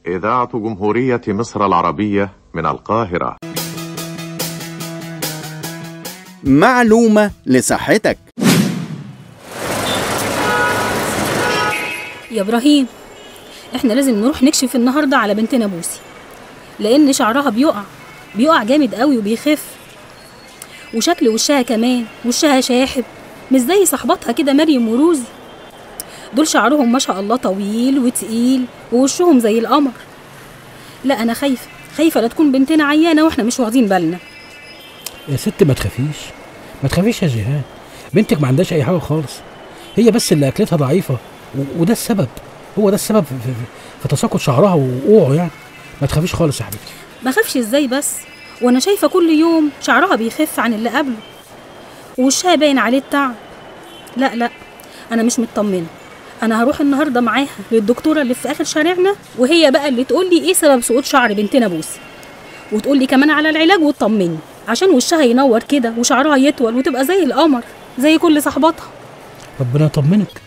إذاعة جمهورية مصر العربية من القاهرة معلومة لصحتك يا ابراهيم احنا لازم نروح نكشف النهارده على بنتنا بوسي لان شعرها بيقع بيقع جامد قوي وبيخف وشكل وشها كمان وشها شاحب مش زي صاحباتها كده مريم وروزي دول شعرهم ما شاء الله طويل وتقيل ووشهم زي القمر لا انا خايفه خايفه لا تكون بنتنا عيانه واحنا مش واخدين بالنا يا ست ما تخافيش ما تخافيش يا جيهان بنتك ما عندهاش اي حاجه خالص هي بس اللي اكلتها ضعيفه و... وده السبب هو ده السبب في, في, في تساقط شعرها ووقوعه يعني ما تخافيش خالص يا حبيبتي ما خافش ازاي بس وانا شايفه كل يوم شعرها بيخف عن اللي قبله ووشها باين عليه التعب لا لا انا مش مطمنه انا هروح النهارده معاها للدكتوره اللي في اخر شارعنا وهي بقى اللي تقول لي ايه سبب سقوط شعر بنتنا بوسي وتقول لي كمان على العلاج وتطمني عشان وشها ينور كده وشعرها يطول وتبقى زي القمر زي كل صاحباتها ربنا يطمنك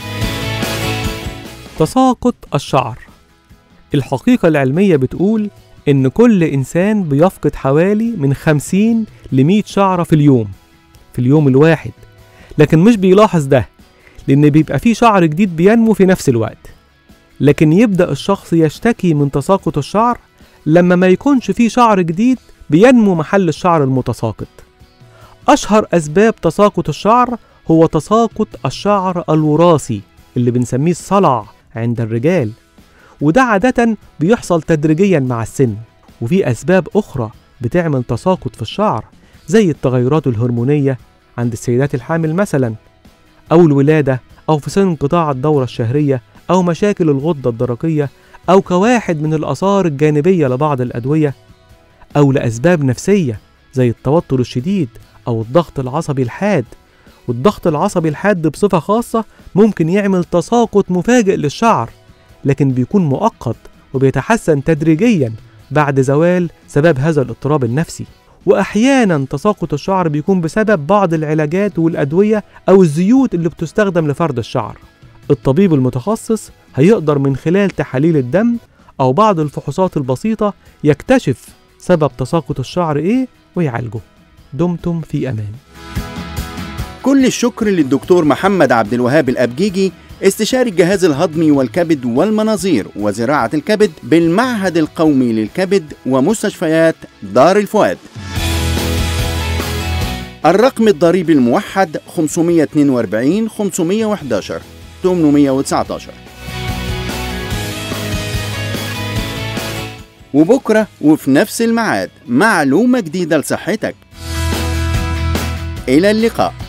تساقط الشعر الحقيقة العلمية بتقول إن كل إنسان بيفقد حوالي من 50 ل 100 شعرة في اليوم في اليوم الواحد لكن مش بيلاحظ ده لأن بيبقى فيه شعر جديد بينمو في نفس الوقت لكن يبدأ الشخص يشتكي من تساقط الشعر لما ما يكونش فيه شعر جديد بينمو محل الشعر المتساقط أشهر أسباب تساقط الشعر هو تساقط الشعر الوراثي اللي بنسميه الصلع عند الرجال وده عادة بيحصل تدريجيا مع السن وفي أسباب أخرى بتعمل تساقط في الشعر زي التغيرات الهرمونية عند السيدات الحامل مثلا أو الولادة أو في سن انقطاع الدورة الشهرية أو مشاكل الغدة الدرقية أو كواحد من الآثار الجانبية لبعض الأدوية أو لأسباب نفسية زي التوتر الشديد أو الضغط العصبي الحاد والضغط العصبي الحاد بصفة خاصة ممكن يعمل تساقط مفاجئ للشعر لكن بيكون مؤقت وبيتحسن تدريجيا بعد زوال سبب هذا الاضطراب النفسي وأحيانا تساقط الشعر بيكون بسبب بعض العلاجات والأدوية أو الزيوت اللي بتستخدم لفرد الشعر الطبيب المتخصص هيقدر من خلال تحاليل الدم أو بعض الفحوصات البسيطة يكتشف سبب تساقط الشعر إيه ويعالجه دمتم في أمان كل الشكر للدكتور محمد عبد الوهاب الأبجيجي استشاري الجهاز الهضمي والكبد والمناظير وزراعة الكبد بالمعهد القومي للكبد ومستشفيات دار الفؤاد الرقم الضريبي الموحد 542 511 819 وبكرة وفي نفس الميعاد معلومة جديدة لصحتك إلى اللقاء